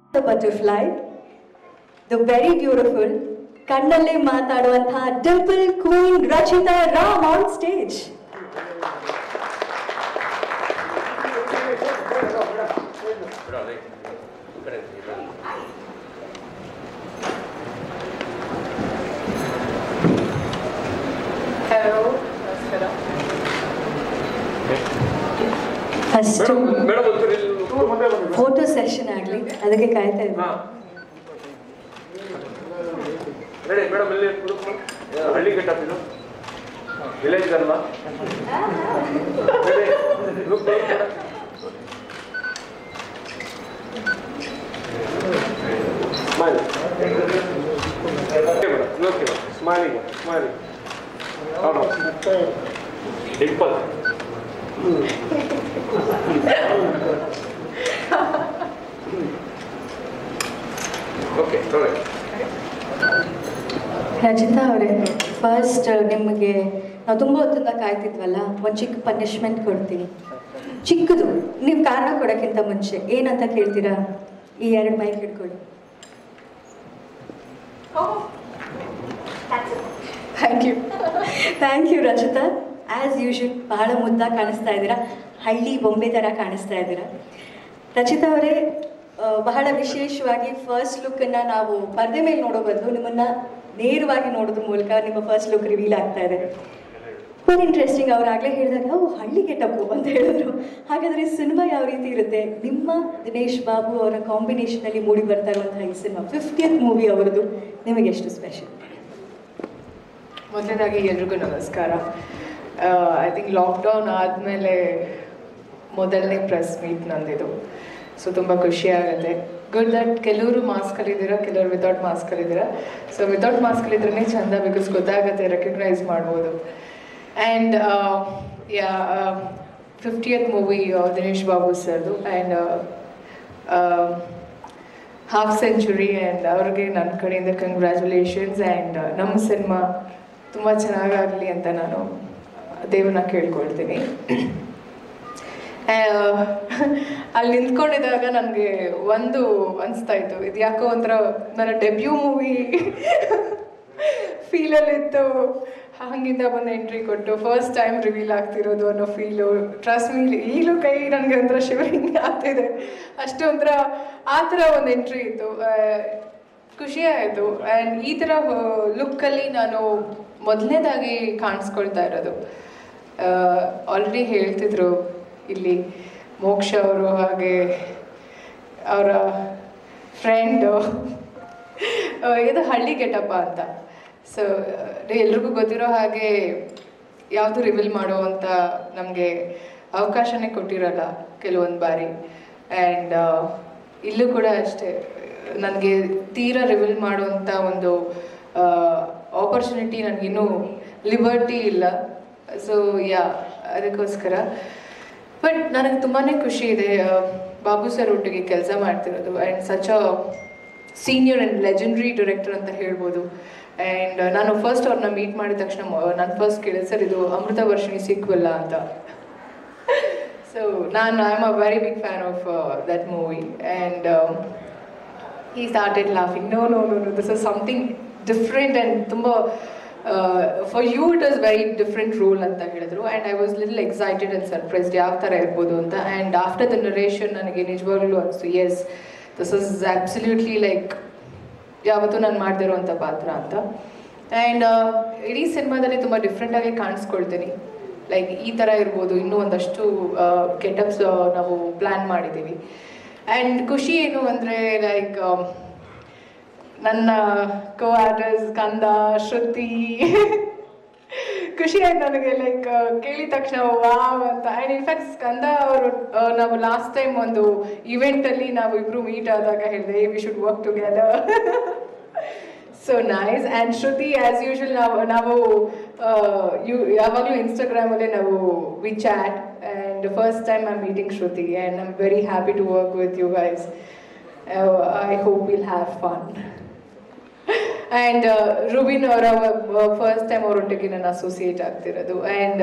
The butterfly the very beautiful ಕಣ್ಣಲ್ಲೇ ಮಾತಾಡುವಂತಹ dimple queen Rachita Ram on stage hello ನಮಸ್ಕಾರ first madam ಒಂಚೂರು ಇಲ್ಲಿ ಫೋಟೋ ಸೆಷನ್ ಆಗಲಿ ಅದಕ್ಕೆ ಕಾಯ್ತಾ ಇದ್ವಿ ಹಾ. ರೆಡಿ ಮೇಡಮ್ ಇಲ್ಲಿ ಕುತ್ಕೊಂಡು. ಹಳ್ಳಿ ಗೆಟಪ್ ಇದು ವಿಲೇಜ್ ಅಲ್ವಾ ready look, look, madam. Smile. Okay, madam. Okay, madam. Smiling, madam. Smiling. ಹೌದು. Dimple. Okay, correct. ರಚಿತಾ ಅವರೇ ಫಸ್ಟ್ ನಿಮಗೆ ನಾವು ತುಂಬ ಹೊತ್ತಿಂದ ಕಾಯ್ತಿದ್ವಲ್ಲ ಒಂದು ಚಿಕ್ಕ ಪನಿಷ್ಮೆಂಟ್ ಕೊಡ್ತೀನಿ ಚಿಕ್ಕದು ನೀವು ಕಾರಣ ಕೊಡೋಕ್ಕಿಂತ ಮುಂಚೆ ಏನಂತ ಕೇಳ್ತೀರಾ ಈ ಎರಡು ಮೈಕ್ ಹಿಡ್ಕೊಳ್ಳಿ thank you thank you Rachita as usual ಬಹಳ ಮುದ್ದಾಗಿ ಕಾಣಿಸ್ತಾ ಇದ್ದೀರಾ ಹಳ್ಳಿ ಬೊಂಬೆ ಥರ ಕಾಣಿಸ್ತಾ ಇದ್ದೀರಾ ರಚಿತಾ ಅವರೇ ಆ, ಬಹಳ ವಿಶೇಷವಾಗಿ ಫಸ್ಟ್ ಲುಕ್ಕನ್ನು ನಾವು ಪರದೆ ಮೇಲೆ ನೋಡೋ ಬದಲು ನಿಮ್ಮನ್ನ ನೇರವಾಗಿ ನೋಡೋದ್ರ ಮೂಲಕ ನಿಮ್ಮ ಫಸ್ಟ್ ಲುಕ್ ರಿವೀಲ್ ಆಗ್ತಾ ಇದೆ ವೆರಿ ಇಂಟ್ರೆಸ್ಟಿಂಗ್ ಅವ್ರು ಆಗಲೇ ಹೇಳಿದಾಗ ಓ ಹಳ್ಳಿ ಗೆಟಪ್ಪು ಅಂತ ಹೇಳಿದ್ರು ಹಾಗಾದರೆ ಸಿನಿಮಾ ಯಾವ ರೀತಿ ಇರುತ್ತೆ ನಿಮ್ಮ ದಿನೇಶ್ ಬಾಬು ಅವರ ಕಾಂಬಿನೇಷನಲ್ಲಿ ಮೂಡಿ ಬರ್ತಾ ಇರುವಂತಹ ಈ ಸಿನಿಮಾ ಫಿಫ್ಟಿಯತ್ ಮೂವಿ ಅವರದು ನಿಮಗೆ ಎಷ್ಟು ಸ್ಪೆಷಲ್ ಮೊದಲನೇದಾಗಿ ಎಲ್ರಿಗೂ ನಮಸ್ಕಾರ ಐ ಥಿಂಕ್ ಲಾಕ್ಡೌನ್ ಆದಮೇಲೆ ಮೊದಲನೇ ಪ್ರೆಸ್ ಮೀಟ್ ನಂದಿದು ಸೊ ತುಂಬ ಖುಷಿ ಆಗುತ್ತೆ ಗುಡ್ ದಟ್ ಕೆಲವರು ಮಾಸ್ಕಲ್ಲಿದ್ದೀರಾ ಕೆಲವರು ವಿತೌಟ್ ಮಾಸ್ಕಲ್ಲಿದ್ದೀರಾ ಸೊ ವಿತೌಟ್ ಮಾಸ್ಕಲ್ಲಿದ್ರೇ ಚಂದ ಬಿಕಾಸ್ ಗೊತ್ತಾಗುತ್ತೆ ರೆಕಗ್ನೈಸ್ ಮಾಡ್ಬೋದು and yeah fiftieth movie Dinesh Babu ಸರ್ದು ಆ್ಯಂಡ್ ಹಾಫ್ ಸೆಂಚುರಿ ಆ್ಯಂಡ್ ಅವ್ರಿಗೆ ನನ್ನ ಕಡೆಯಿಂದ ಕಂಗ್ರ್ಯಾಚುಲೇಷನ್ಸ್ ಆ್ಯಂಡ್ ನಮ್ಮ ಸಿನಿಮಾ ತುಂಬ ಚೆನ್ನಾಗಾಗಲಿ ಅಂತ ನಾನು ದೇವರನ್ನ ಕೇಳ್ಕೊಳ್ತೀನಿ ಆ, ಅಲ್ಲಿ ನಿಂತ್ಕೊಂಡಿದ್ದಾಗ ನನಗೆ ಒಂದು ಅನಿಸ್ತಾ ಇತ್ತು ಇದು ಯಾಕೋ ಒಂಥರ ನನ್ನ ಡೆಬ್ಯೂ ಮೂವಿ ಫೀಲಲ್ಲಿತ್ತು ಹಂಗಿಂದ ಬಂದು ಎಂಟ್ರಿ ಕೊಟ್ಟು ಫಸ್ಟ್ ಟೈಮ್ ರಿವೀಲ್ ಆಗ್ತಿರೋದು ಅನ್ನೋ ಫೀಲು ಟ್ರಸ್ಟ್ ಮೀಲ್ ಈಗಲೂ ಕೈ ನನಗೆ ಒಂಥರ ಶಿವರಿಂಗ್ ಆಗ್ತಿದೆ ಅಷ್ಟು ಒಂಥರ ಆ ಥರ ಒಂದು ಎಂಟ್ರಿ ಇತ್ತು ಆ, ಖುಷಿ ಆಯಿತು ಆ್ಯಂಡ್ ಈ ಥರ ಲುಕ್ಕಲ್ಲಿ ನಾನು ಮೊದಲನೇದಾಗಿ ಕಾಣಿಸ್ಕೊಳ್ತಾ ಇರೋದು ಆಲ್ರೆಡಿ ಹೇಳ್ತಿದ್ರು ಇಲ್ಲಿ ಮೋಕ್ಷ ಅವರು ಹಾಗೆ ಅವರ ಫ್ರೆಂಡು ಇದು ಹಳ್ಳಿ ಗೆಟಪ್ಪ ಅಂತ ಸೊ ಎಲ್ರಿಗೂ ಗೊತ್ತಿರೋ ಹಾಗೆ ಯಾವುದು ರಿವೀಲ್ ಮಾಡೋ ಅಂತ ನಮಗೆ ಅವಕಾಶನೇ ಕೊಟ್ಟಿರಲ್ಲ ಕೆಲವೊಂದು ಬಾರಿ ಆ್ಯಂಡ್ ಇಲ್ಲೂ ಕೂಡ ಅಷ್ಟೇ ನನಗೆ ತೀರಾ ರಿವೀಲ್ ಮಾಡುವಂಥ ಒಂದು ಆಪರ್ಚುನಿಟಿ ನನಗಿನ್ನೂ ಲಿಬರ್ಟಿ ಇಲ್ಲ ಸೊ ಯಾ ಅದಕ್ಕೋಸ್ಕರ ಬಟ್ ನನಗೆ ತುಂಬಾ ಖುಷಿ ಇದೆ ಆ, ಬಾಬು ಸರ್ ಒಟ್ಟಿಗೆ ಕೆಲಸ ಮಾಡ್ತಿರೋದು and such a senior and legendary director ಅಂತ ಹೇಳ್ಬೋದು ಆ್ಯಂಡ್ ನಾನು ಫಸ್ಟ್ ಅವ್ರನ್ನ ಮೀಟ್ ಮಾಡಿದ ತಕ್ಷಣ ನಾನು ಫಸ್ಟ್ ಕೇಳಿದೆ ಸರ್ ಇದು ಅಮೃತ ವರ್ಷಿಣಿ ಸೀಕ್ವಲ್ಲ ಅಂತ ಸೊ ನಾನು I am a very big fan of that movie and he started laughing no no no no this is something different and ತುಂಬ for you it was very different role ಅಂತ ಹೇಳಿದ್ರು and I was little excited and surprised ಯಾವ ಥರ ಇರ್ಬೋದು ಅಂತ and after the narration ನನಗೆ ನಿಜವಾಗ್ಲೂ ಅನಿಸ್ತು yes this is absolutely like ಯಾವತ್ತೂ ನಾನು ಮಾಡ್ದಿರೋಂಥ ಪಾತ್ರ ಅಂತ ಆ್ಯಂಡ್ ಇಡೀ ಸಿನಿಮಾದಲ್ಲಿ ತುಂಬ ಡಿಫ್ರೆಂಟಾಗಿ ಕಾಣಿಸ್ಕೊಳ್ತೀನಿ ಲೈಕ್ ಈ ಥರ ಇರ್ಬೋದು ಇನ್ನೂ ಒಂದಷ್ಟು ಗೆಟಪ್ಸ್ ನಾವು ಪ್ಲ್ಯಾನ್ ಮಾಡಿದ್ದೀವಿ ಆ್ಯಂಡ್ ಖುಷಿ ಏನು ಅಂದರೆ ಲೈಕ್ ನನ್ನ ಕೋ ಆರ್ಟರ್ಸ್ ಕಂದ ಶ್ರುತಿ ಖುಷಿ ಆಯ್ತು ನನಗೆ ಲೈಕ್ ಕೇಳಿದ ತಕ್ಷಣ ವಾವ್ ಅಂತ ಆ್ಯಂಡ್ ಇನ್ಫ್ಯಾಕ್ಟ್ ಸ್ಕಂದ ಅವರು ನಾವು ಲಾಸ್ಟ್ ಟೈಮ್ ಒಂದು ಇವೆಂಟಲ್ಲಿ ನಾವು ಇಬ್ಬರು ಮೀಟ್ ಆದಾಗ ಹೇಳಿದೆ we should work together so nice and Shruti as usual ನಾವು ನಾವು ಯು ಯಾವಾಗಲೂ ಇನ್ಸ್ಟಾಗ್ರಾಮಲ್ಲೇ ನಾವು we chat and first time I meeting Shruti and I'm very happy to work with you guys I hope will have fun and Rubin ಅವರ first time ಅವರೊಟ್ಟಿಗೆ ನಾನು associate ಆಗ್ತಿರೋದು and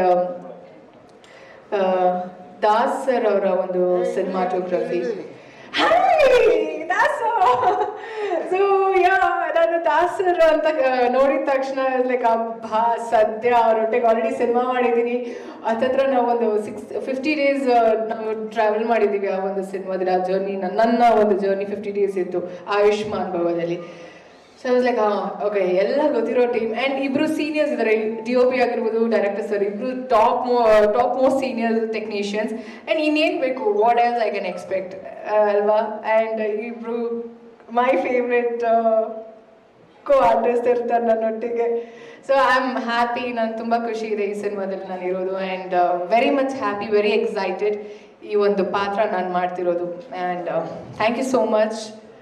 Das sir ಅವರ ಒಂದು ಸಿನಿಮಾಟೋಗ್ರಫಿ ದಾಸ್ ಸೊ ಯಾ ನಾನು ದಾಸರು ಅಂತ ಆ, ನೋಡಿದ ತಕ್ಷಣ ಲೈಕ್ ಅಬ್ಬಾ ಸದ್ಯ ಅವರೊಟ್ಟಿಗೆ ಆಲ್ರೆಡಿ ಸಿನಿಮಾ ಮಾಡಿದ್ದೀನಿ ಹತ್ತತ್ರ ನಾವು ಒಂದು ಸಿಕ್ಸ್ ಫಿಫ್ಟಿ ಡೇಸ್ ನಾವು ಟ್ರಾವೆಲ್ ಮಾಡಿದ್ದೀವಿ ಆ ಒಂದು ಸಿನಿಮಾದಲ್ಲಿ ಆ ಜರ್ನಿ ನನ್ನ ಒಂದು ಜರ್ನಿ ಫಿಫ್ಟಿ ಡೇಸ್ ಇತ್ತು ಆಯುಷ್ಮಾನ್ ಭವದಲ್ಲಿ ಸೊ ವಾಸ್ ಲೈಕ್ ಹಾಂ ಓಕೆ ಎಲ್ಲ ಗೊತ್ತಿರೋ ಟೀಮ್ ಆ್ಯಂಡ್ ಇಬ್ರು ಸೀನಿಯರ್ಸ್ ಇದ್ದಾರೆ ಡಿ ಒ ಪಿ ಆಗಿರ್ಬೋದು ಡೈರೆಕ್ಟರ್ ಸರ್ ಇಬ್ರು ಟಾಪ್ ಮೋ top most senior technicians and ಇನ್ನೇನು ಬೇಕು what else I can expect ಅಲ್ವಾ ಆ್ಯಂಡ್ ಇಬ್ರು ಮೈ ಫೇವ್ರೆಟ್ ಕೋ ಆರ್ಟಿಸ್ಟ್ ಇರ್ತಾರೆ ನನ್ನೊಟ್ಟಿಗೆ ಸೊ ಐ ಆಮ್ ಹ್ಯಾಪಿ ನಾನು ತುಂಬ ಖುಷಿ ಇದೆ ಈ ಸಿನಿಮಾದಲ್ಲಿ ನಾನು ಇರೋದು and very much happy very excited ಈ ಒಂದು ಪಾತ್ರ ನಾನು ಮಾಡ್ತಿರೋದು and thank you so much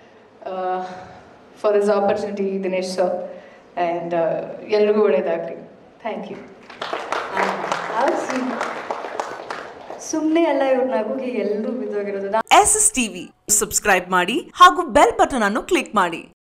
for this opportunity Dinesh sir and ಎಲ್ರಿಗೂ ಒಳ್ಳೇದಾಗಲಿ ಥ್ಯಾಂಕ್ ಯು ಸುಮ್ಮನೆ ಅಲ್ಲ ಇವ್ರ ನಗುಗೆ ಎಲ್ಲರೂ ಬಿದ್ದೋಗಿರೋದು ಎಸ್ ಎಸ್ ಟಿವಿ ಸಬ್ಸ್ಕ್ರೈಬ್ ಮಾಡಿ ಹಾಗೂ ಬೆಲ್ ಬಟನ್ ಅನ್ನು ಕ್ಲಿಕ್ ಮಾಡಿ